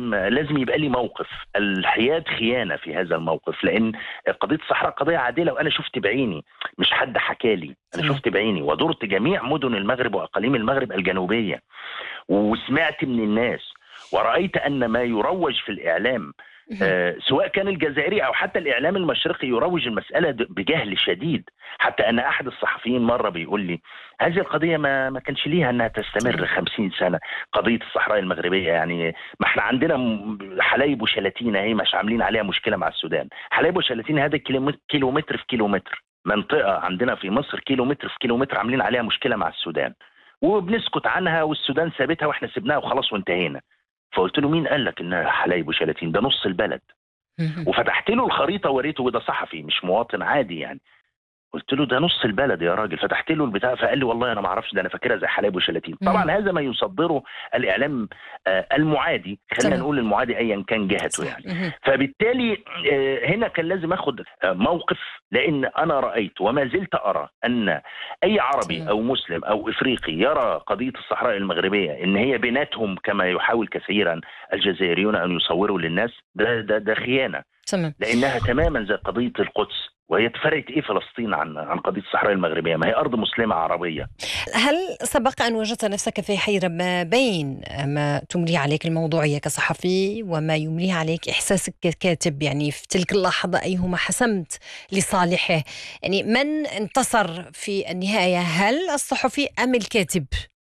لازم لازم يبقى لي موقف الحياد خيانه في هذا الموقف لان قضيه الصحراء قضيه عادله وانا شفت بعيني مش حد حكى لي انا تمام. شفت بعيني ودرت جميع مدن المغرب واقاليم المغرب الجنوبيه وسمعت من الناس ورأيت أن ما يروج في الإعلام آه، سواء كان الجزائري او حتى الاعلام المشرقي يروج المساله د- بجهل شديد حتى ان احد الصحفيين مره بيقول لي هذه القضيه ما ما كانش ليها انها تستمر 50 سنه قضيه الصحراء المغربيه يعني ما احنا عندنا م- حلايب وشلاتين اهي مش عاملين عليها مشكله مع السودان حلايب وشلاتين هذا كيلومتر كيلومتر في كيلومتر منطقه عندنا في مصر كيلومتر في كيلومتر عاملين عليها مشكله مع السودان وبنسكت عنها والسودان سابتها واحنا سبناها وخلاص وانتهينا فقلت له مين قال لك انها حلايب وشلاتين ده نص البلد مهم. وفتحت له الخريطه وريته وده صحفي مش مواطن عادي يعني قلت له ده نص البلد يا راجل فتحت له البتاع فقال لي والله انا ما اعرفش ده انا فاكرها زي حلايب وشلاتين مم. طبعا هذا ما يصدره الاعلام آه، المعادي خلينا تمام. نقول المعادي ايا كان جهته صح. يعني مهم. فبالتالي آه، هنا كان لازم اخد آه، موقف لان انا رايت وما زلت ارى ان اي عربي تمام. او مسلم او افريقي يرى قضيه الصحراء المغربيه ان هي بيناتهم كما يحاول كثيرا الجزائريون ان يصوروا للناس ده ده ده خيانه تمام لانها تماما زي قضيه القدس وهي فرقت ايه فلسطين عن عن قضيه الصحراء المغربيه ما هي ارض مسلمه عربيه هل سبق أن وجدت نفسك في حيرة ما بين ما تملي عليك الموضوعية كصحفي وما يمليه عليك إحساسك ككاتب يعني في تلك اللحظة أيهما حسمت لصالحه يعني من انتصر في النهاية هل الصحفي أم الكاتب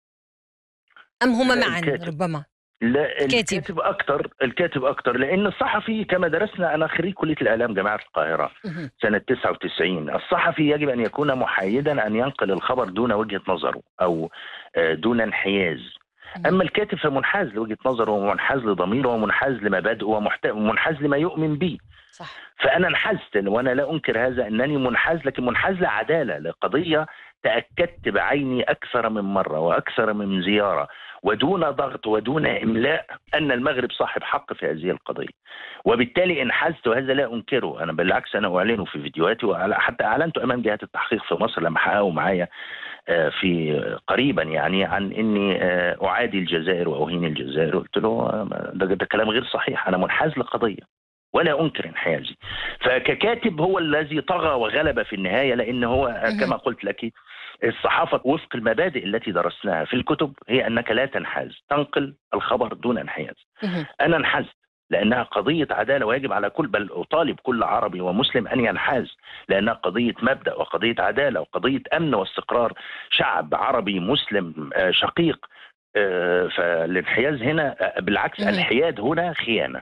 أم هما لا، معا الكاتب. ربما لا الكاتب. الكاتب اكتر الكاتب اكتر لان الصحفي كما درسنا انا خريج كليه الاعلام جامعه القاهره مهم. سنه 99 الصحفي يجب ان يكون محايدا ان ينقل الخبر دون وجهه نظره او آه، دون انحياز اما الكاتب فمنحاز لوجهه نظره ومنحاز لضميره ومنحاز لمبادئه ومحت- ومنحاز لما يؤمن به صح فانا انحازت وانا لا انكر هذا انني منحاز لكن منحاز لعداله لقضيه تاكدت بعيني اكثر من مره واكثر من زياره ودون ضغط ودون املاء ان المغرب صاحب حق في هذه القضيه وبالتالي انحازت وهذا لا انكره انا بالعكس انا اعلنه في فيديوهاتي وحتى اعلنته امام جهات التحقيق في مصر لما حققوا معايا آه، في قريبا يعني عن اني آه، اعادي الجزائر واهين الجزائر قلت له آه، ده, ده كلام غير صحيح انا منحاز لقضيه ولا انكر انحيازي فككاتب هو الذي طغى وغلب في النهايه لان هو مهم. كما قلت لك الصحافه وفق المبادئ التي درسناها في الكتب هي انك لا تنحاز تنقل الخبر دون انحياز مهم. انا انحازت لانها قضيه عداله ويجب على كل بل اطالب كل عربي ومسلم ان ينحاز لانها قضيه مبدا وقضيه عداله وقضيه امن واستقرار شعب عربي مسلم آه، شقيق آه، فالانحياز هنا آه، بالعكس مهم. الحياد هنا خيانه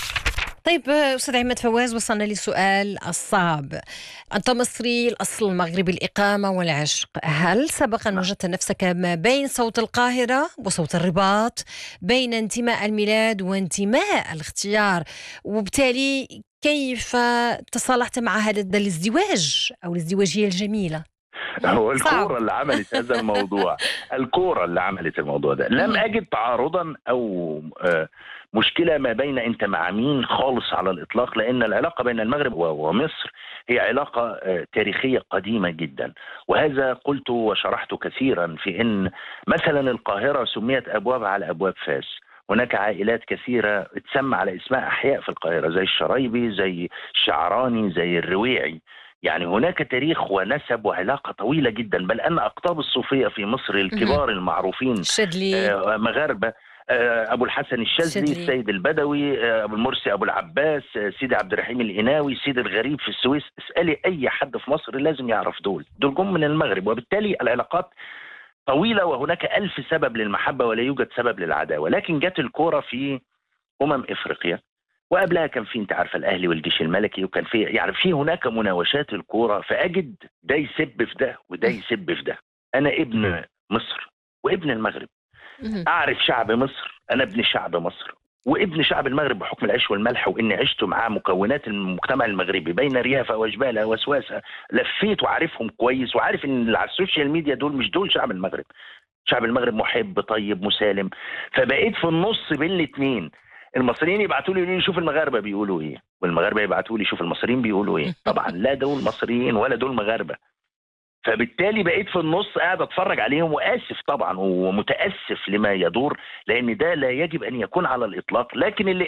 طيب أستاذ عماد فواز وصلنا لسؤال الصعب أنت مصري الأصل المغربي الإقامة والعشق هل سبق أن وجدت نفسك ما بين صوت القاهرة وصوت الرباط بين انتماء الميلاد وانتماء الاختيار وبالتالي كيف تصالحت مع هذا الازدواج أو الازدواجية الجميلة هو صعب. الكورة اللي عملت هذا الموضوع الكورة اللي عملت الموضوع ده لم مم. أجد تعارضا أو آه، مشكلة ما بين أنت مع مين خالص على الإطلاق لأن العلاقة بين المغرب و- ومصر هي علاقة آه، تاريخية قديمة جدا وهذا قلت وشرحت كثيرا في أن مثلا القاهرة سميت أبواب على أبواب فاس هناك عائلات كثيرة تسمى على اسماء أحياء في القاهرة زي الشرايبي زي الشعراني زي الرويعي يعني هناك تاريخ ونسب وعلاقة طويلة جدا بل أن أقطاب الصوفية في مصر الكبار المعروفين شدلي آه، مغاربة آه، أبو الحسن الشاذلي الشاذلي. السيد البدوي آه، أبو المرسي أبو العباس آه، سيدي عبد الرحيم الإناوي سيدي الغريب في السويس اسألي أي حد في مصر لازم يعرف دول دول جم من المغرب وبالتالي العلاقات طويلة وهناك ألف سبب للمحبة ولا يوجد سبب للعداوة لكن جت الكورة في أمم إفريقيا وقبلها كان في انت عارفه الاهلي والجيش الملكي وكان في يعني في هناك مناوشات الكوره فاجد ده يسب في ده وده يسب في ده انا ابن مصر وابن المغرب مهم. اعرف شعب مصر انا ابن شعب مصر وابن شعب المغرب بحكم العيش والملح واني عشت معاه مكونات المجتمع المغربي بين ريافه وجبالها وسواسه لفيت وعارفهم كويس وعارف ان اللي على السوشيال ميديا دول مش دول شعب المغرب شعب المغرب محب طيب مسالم فبقيت في النص بين الاثنين المصريين يبعتوا لي يقولوا لي شوف المغاربه بيقولوا ايه والمغاربه يبعتوا لي شوف المصريين بيقولوا ايه طبعا لا دول مصريين ولا دول مغاربه فبالتالي بقيت في النص قاعد اتفرج عليهم واسف طبعا ومتاسف لما يدور لان ده لا يجب ان يكون على الاطلاق لكن اللي